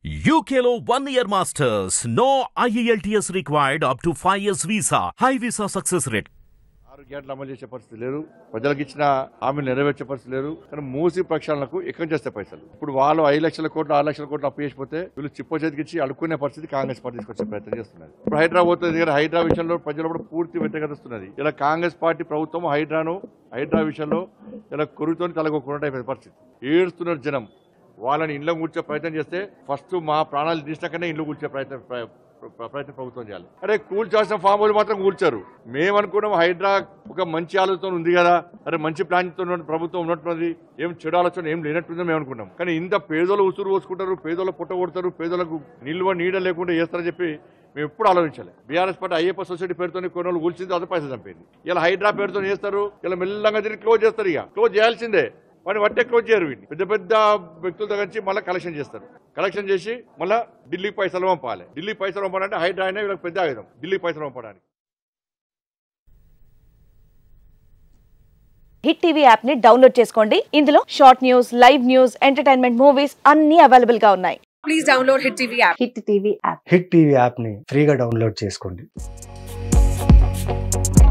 UKLO one year masters. No IELTS required up to 5 years visa. High visa success rate. ఆరు గంటలు అమలు చేసే పరిస్థితి లేరు ప్రజలకు ఇచ్చిన హామీలు నెరవేర్చే పరిస్థితి లేరు కానీ మూసి ప్రక్షాళనకు ఎక్కడి చేస్తే పైసలు ఇప్పుడు వాళ్ళు ఐదు లక్షల కోట్లు ఆరు లక్షల కోట్లు అప్పు చేసిపోతే వీళ్ళు చిప్ప చేతికి ఇచ్చి అడుక్కునే పరిస్థితి కాంగ్రెస్ పార్టీ తీసుకొచ్చే ప్రయత్నం చేస్తున్నారు ఇప్పుడు హైడ్రా పోతుంది దగ్గర హైడ్రా విషయంలో ప్రజలు కూడా పూర్తి వ్యతిరేకతిస్తున్నది ఇలా కాంగ్రెస్ పార్టీ ప్రభుత్వం హైడ్రాను హైడ్రా విషయంలో ఇలా కొరుతో తలగొకుండా అయిపోయిన పరిస్థితి ఏడుస్తున్నారు జనం వాళ్ళని ఇంట్లో కూర్చే ప్రయత్నం చేస్తే ఫస్ట్ మా ప్రాణాలు తీసినాకనే ఇల్లు కూర్చే ప్రయత్నం ప్ర- ప్ర- ప్రయత్నం ప్రభుత్వం చేయాలి అరే కూల్చాల్సిన ఫామ్ హౌస్ మాత్రం కూల్చారు మేము అనుకున్నాం హైడ్రా ఒక మంచి ఆలోచన ఉంది కదా అరే మంచి ప్లాన్ తో ఉన్న ప్రభుత్వం ఉన్నట్టున్నది ఏం చెడు ఆలోచన ఏం లేనట్టుందో మేము అనుకున్నాం కానీ ఇంత పేదోళ్ళు ఉసురు పోసుకుంటారు పేదోళ్ళ పుట్ట కొడతారు పేదోళ్ళకు నిల్వ నీడ లేకుండా చేస్తారని చెప్పి మేము ఎప్పుడు ఆలోచించాలి బీఆర్ఎస్ పార్టీ అయ్యప్ప సొసైటీ పేరుతో కొన్ని రోజులు కూల్చింది అదే పైసలు చంపింది ఇలా హైడ్రా పేరుతో చేస్తారు ఇలా మెల్లంగా తిరిగి క్లోజ్ చేస్తారు ఇక క్లోజ్ చేయాల్సిందే వాడిని వట్టే క్లోజ్ చేయరు వీడిని పెద్ద పెద్ద వ్యక్తుల దగ్గర నుంచి మళ్ళీ కలెక్షన్ చేస్తారు కలెక్షన్ చేసి మళ్ళీ ఢిల్లీకి పైసలు పంపాలి ఢిల్లీ పైసలు పంపాలంటే హైడ్రా అయినా వీళ్ళకి పెద్ద ఆయుధం ఢిల్లీ పైసలు పంపడానికి హిట్ టీవీ యాప్ ని డౌన్లోడ్ చేసుకోండి ఇందులో short news live news entertainment movies అన్ని అవైలబుల్ గా ఉన్నాయి please download Hit TV app. Hit TV app Hit TV యాప్ని ఫ్రీగా డౌన్లోడ్ చేసుకోండి